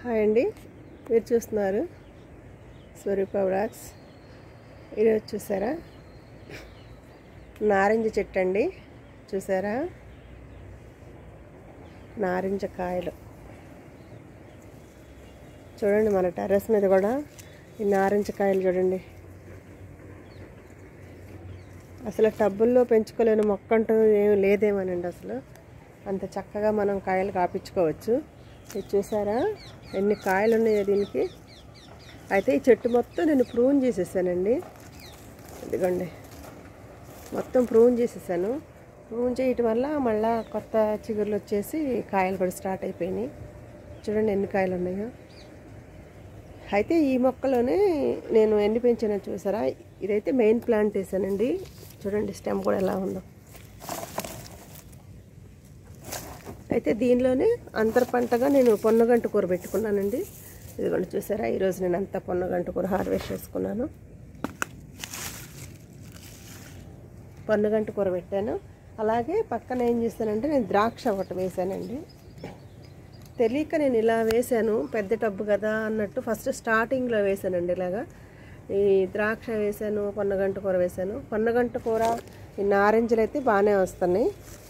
Hi అండి మీరు చూస్తున్నారు స్వరూప వ్లాగ్స్ ఈరోజు చూసారా నారింజ చెట్టు అండి చూసారా నారింజ కాయలు చూడండి మన టెర్రస్ మీద కూడా ఈ నారింజ కాయలు చూడండి అసలు టబ్బుల్లో పెంచుకోలేని మొక్క అంటూ ఏం లేదేమోనండి అసలు అంత చక్కగా మనం కాయలు కాపించుకోవచ్చు ఇది చూసారా ఎన్ని కాయలు ఉన్నాయో దీనికి అయితే ఈ చెట్టు మొత్తం నేను ప్రూన్ చేసేసానండి ఇదిగోండి మొత్తం ప్రూన్ చేసేసాను ప్రూన్ చేయటం వల్ల మళ్ళా కొత్త చిగుర్లు వచ్చేసి కాయలు కూడా స్టార్ట్ అయిపోయినాయి చూడండి ఎన్ని కాయలు ఉన్నాయో అయితే ఈ మొక్కలోనే నేను ఎన్ని పెంచానో చూసారా ఇదైతే మెయిన్ ప్లాంట్ వేసానండి చూడండి స్టెమ్ కూడా ఎలా ఉందో అయితే దీనిలోనే అంతర పంటగా నేను పొన్నగంట కూర పెట్టుకున్నానండి ఇదిగోండి చూసారా ఈరోజు నేను అంతా పొన్నగంట కూర హార్వెస్ట్ చేసుకున్నాను పొన్నగంట కూర పెట్టాను అలాగే పక్కన ఏం చేస్తానంటే నేను ద్రాక్ష ఒకటి వేసానండి తెలియక నేను ఇలా వేసాను పెద్ద టబ్బు కదా అన్నట్టు ఫస్ట్ స్టార్టింగ్లో వేసానండి ఇలాగా ఈ ద్రాక్ష వేసాను పొన్నగంట కూర వేసాను పొన్నగంట కూర ఈ నారింజలు అయితే బాగానే వస్తున్నాయి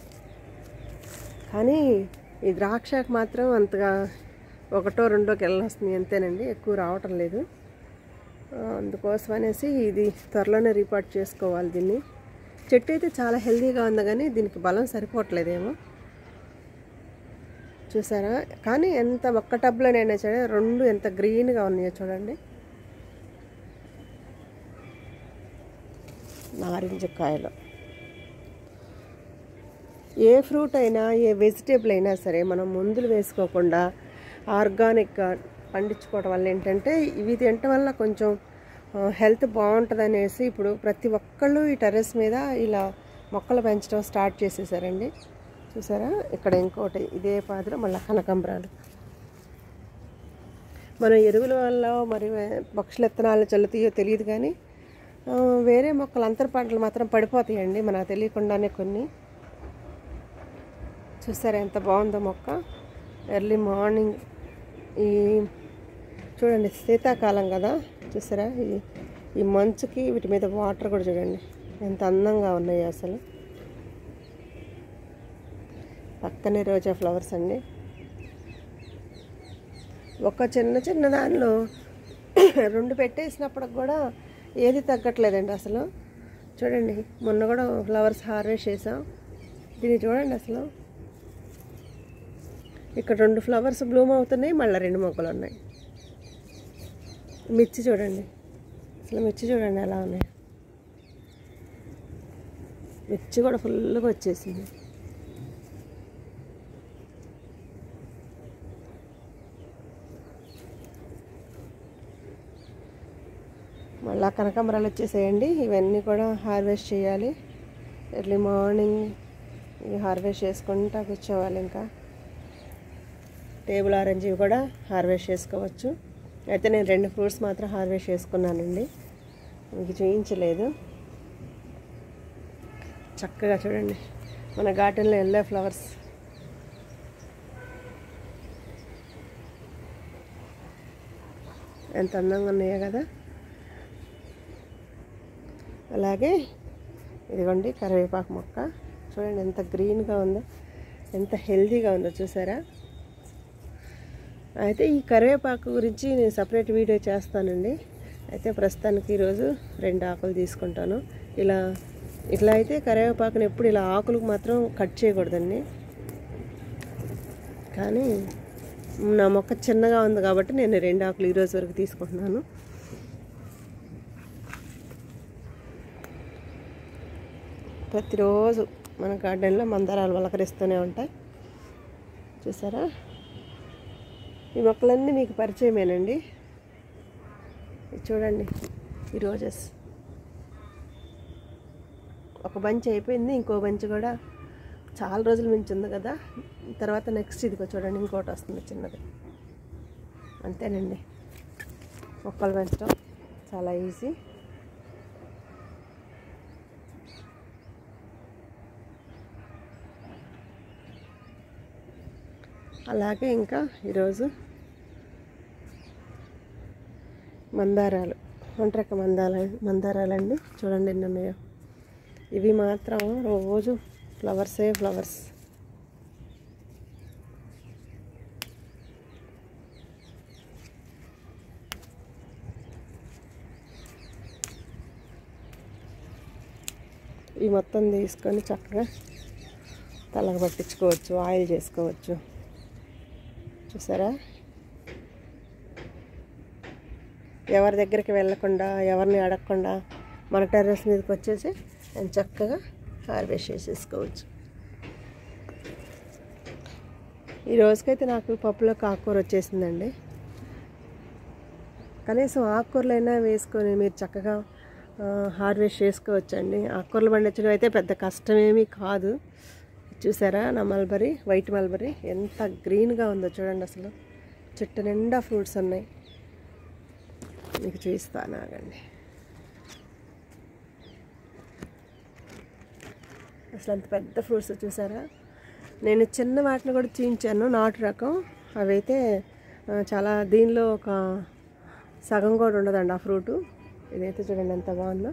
కానీ ఈ ద్రాక్షకు మాత్రం అంతగా ఒకటో రెండోకి వెళ్ళొస్తుంది అంతేనండి ఎక్కువ రావటం లేదు అందుకోసం అనేసి ఇది త్వరలోనే రిపోర్ట్ చేసుకోవాలి దీన్ని చెట్టు అయితే చాలా హెల్తీగా ఉంది కానీ దీనికి బలం సరిపోవట్లేదేమో చూసారా కానీ ఎంత ఒక్క టబ్లోనైనా సరే రెండు ఎంత గ్రీన్గా ఉన్నాయో చూడండి నారింజ కాయలు ఏ ఫ్రూట్ అయినా ఏ వెజిటేబుల్ అయినా సరే మనం మందులు వేసుకోకుండా ఆర్గానిక్గా పండించుకోవడం వల్ల ఏంటంటే ఇవి తినటం వల్ల కొంచెం హెల్త్ బాగుంటుంది అనేసి ఇప్పుడు ప్రతి ఒక్కళ్ళు ఈ టెర్రస్ మీద ఇలా మొక్కలు పెంచడం స్టార్ట్ చేసేసారండి చూసారా ఇక్కడ ఇంకోటి ఇదే పాత్ర మళ్ళీ కనకంబరాలు మనం ఎరువుల వల్ల మరి పక్షుల విత్తనాలు చల్లుతాయో తెలియదు కానీ వేరే మొక్కలు అంతర పంటలు మాత్రం పడిపోతాయండి మనకు తెలియకుండానే కొన్ని చూసారా ఎంత బాగుందో మొక్క ఎర్లీ మార్నింగ్ ఈ చూడండి శీతాకాలం కదా చూసారా ఈ ఈ మంచుకి వీటి మీద వాటర్ కూడా చూడండి ఎంత అందంగా ఉన్నాయి అసలు పక్కనే రోజా ఫ్లవర్స్ అండి ఒక చిన్న చిన్న దానిలో రెండు పెట్టేసినప్పుడు కూడా ఏది తగ్గట్లేదండి అసలు చూడండి మొన్న కూడా ఫ్లవర్స్ హార్వెస్ట్ చేసాం దీన్ని చూడండి అసలు ఇక్కడ రెండు ఫ్లవర్స్ బ్లూమ్ అవుతున్నాయి మళ్ళీ రెండు మొక్కలు ఉన్నాయి మిర్చి చూడండి అసలు మిర్చి చూడండి ఎలా ఉన్నాయి మిర్చి కూడా ఫుల్గా వచ్చేసింది మళ్ళా కనకాంబరాలు వచ్చేసేయండి ఇవన్నీ కూడా హార్వెస్ట్ చేయాలి ఎర్లీ మార్నింగ్ ఇవి హార్వెస్ట్ చేసుకుంటా కూర్చోవాలి ఇంకా టేబుల్ ఆరెంజ్ కూడా హార్వెస్ట్ చేసుకోవచ్చు అయితే నేను రెండు ఫ్రూట్స్ మాత్రం హార్వెస్ట్ చేసుకున్నానండి మీకు చూపించలేదు చక్కగా చూడండి మన గార్డెన్లో ఎల్లో ఫ్లవర్స్ ఎంత అందంగా ఉన్నాయో కదా అలాగే ఇదిగోండి కరివేపాకు మొక్క చూడండి ఎంత గ్రీన్గా ఉందో ఎంత హెల్తీగా ఉందో చూసారా అయితే ఈ కరివేపాకు గురించి నేను సపరేట్ వీడియో చేస్తానండి అయితే ప్రస్తుతానికి ఈరోజు రెండు ఆకులు తీసుకుంటాను ఇలా ఇట్లా అయితే కరివేపాకుని ఎప్పుడు ఇలా ఆకులకు మాత్రం కట్ చేయకూడదండి కానీ నా మొక్క చిన్నగా ఉంది కాబట్టి నేను రెండు ఆకులు ఈరోజు వరకు తీసుకుంటున్నాను ప్రతిరోజు మన గార్డెన్లో మందారాలు వలకరిస్తూనే ఉంటాయి చూసారా ఈ మొక్కలన్నీ మీకు పరిచయమేనండి చూడండి ఈ రోజెస్ ఒక బంచ్ అయిపోయింది ఇంకో బంచ్ కూడా చాలా రోజుల నుంచి ఉంది కదా తర్వాత నెక్స్ట్ ఇదిగో చూడండి ఇంకోటి వస్తుంది చిన్నది అంతేనండి మొక్కలు పెంచడం చాలా ఈజీ అలాగే ఇంకా ఈరోజు మందారాలు ఒంటరిక మందార మందారాలండి చూడండి ఎన్ని ఉన్నాయో ఇవి మాత్రం రోజు ఫ్లవర్సే ఫ్లవర్స్ ఈ మొత్తం తీసుకొని చక్కగా తలకు పట్టించుకోవచ్చు ఆయిల్ చేసుకోవచ్చు చూసారా ఎవరి దగ్గరికి వెళ్ళకుండా ఎవరిని అడగకుండా మన టెర్రస్ మీదకి వచ్చేసి నేను చక్కగా హార్వెస్ట్ చేసేసుకోవచ్చు ఈ రోజుకైతే నాకు పప్పులో ఆకుకూర వచ్చేసిందండి కనీసం ఆకుకూరలైనా వేసుకొని మీరు చక్కగా ఆ, హార్వెస్ట్ చేసుకోవచ్చండి ఆకుకూరలు పండించడం అయితే పెద్ద కష్టమేమీ కాదు చూసారా నా మల్బరీ వైట్ మల్బరీ ఎంత గ్రీన్గా ఉందో చూడండి అసలు చెట్టు నిండా ఫ్రూట్స్ ఉన్నాయి మీకు చూపిస్తాను ఆగండి అసలు అంత పెద్ద ఫ్రూట్స్ చూసారా నేను చిన్న వాటిని కూడా చూపించాను నాటు రకం అవైతే ఆ, చాలా దీనిలో ఒక సగం కూడా ఉండదండి ఆ ఫ్రూటు ఇదైతే చూడండి ఎంత బాగుందో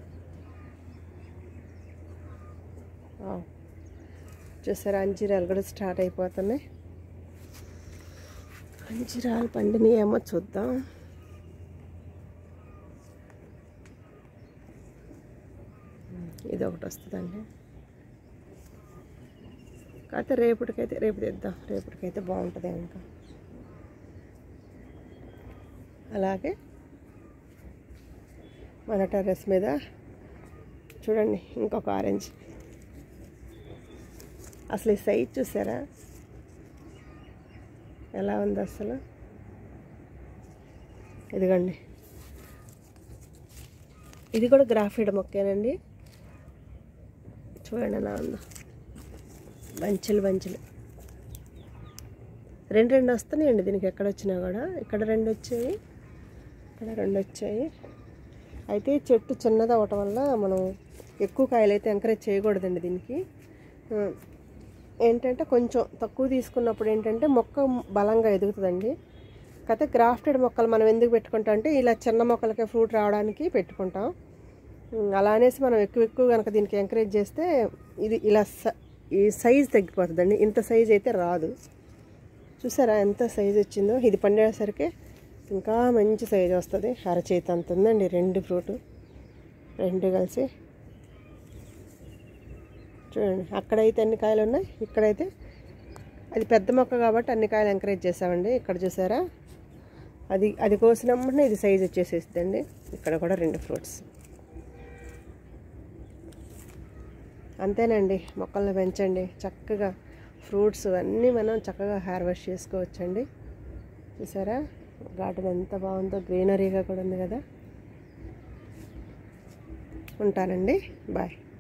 వావ్. చూసారా అంజీరాలు కూడా స్టార్ట్ అయిపోతున్నాయి అంజీరాలు పండినవి ఏమో చూద్దాం ఇది ఒకటి వస్తుందండి కాకపోతే రేపటికైతే రేపు తెద్దాం రేపటికైతే బాగుంటుంది ఇంకా అలాగే మన టెర్రస్ మీద చూడండి ఇంకొక ఆరెంజ్ అసలు ఈ సైజ్ చూసారా ఎలా ఉంది అసలు ఇదిగోండి ఇది కూడా గ్రాఫైడ్ మొక్కేనండి చూడండి ఎలా ఉందో బంచులు బంచులు రెండు రెండు వస్తున్నాయండి దీనికి ఎక్కడ వచ్చినా కూడా ఇక్కడ రెండు వచ్చాయి ఇక్కడ రెండు వచ్చాయి అయితే చెట్టు చిన్నది అవటం వల్ల మనం ఎక్కువ కాయలు అయితే ఎంకరేజ్ చేయకూడదండి దీనికి ఆ, ఏంటంటే కొంచెం తక్కువ తీసుకున్నప్పుడు ఏంటంటే మొక్క బలంగా ఎదుగుతుందండి కాకపోతే గ్రాఫ్టెడ్ మొక్కలు మనం ఎందుకు పెట్టుకుంటాం అంటే ఇలా చిన్న మొక్కలకే ఫ్రూట్ రావడానికి పెట్టుకుంటాం ఉమ్, అలా అనేసి మనం ఎక్కువ ఎక్కువ కనుక దీనికి ఎంకరేజ్ చేస్తే ఇది ఇలా స- ఈ సైజ్ తగ్గిపోతుందండి ఇంత సైజ్ అయితే రాదు చూసారా ఎంత సైజ్ వచ్చిందో ఇది పండేసరికి ఇంకా మంచి సైజ్ వస్తుంది అరచేతి అంత ఉందండి రెండు ఫ్రూట్ రెండు కలిసి చూడండి అక్కడైతే అన్ని కాయలు ఉన్నాయి ఇక్కడైతే అది పెద్ద మొక్క కాబట్టి అన్ని కాయలు ఎంకరేజ్ చేసామండి ఇక్కడ చూసారా అది అది కోసినప్పుడు ఇది సైజ్ వచ్చేసేస్తుందండి ఇక్కడ కూడా రెండు ఫ్రూట్స్ అంతేనండి మొక్కల్ని పెంచండి చక్కగా ఫ్రూట్స్ అన్నీ మనం చక్కగా హార్వెస్ట్ చేసుకోవచ్చండి చూసారా గార్డెన్ ఎంత బాగుందో గ్రీనరీగా కూడా ఉంది కదా ఉంటానండి బాయ్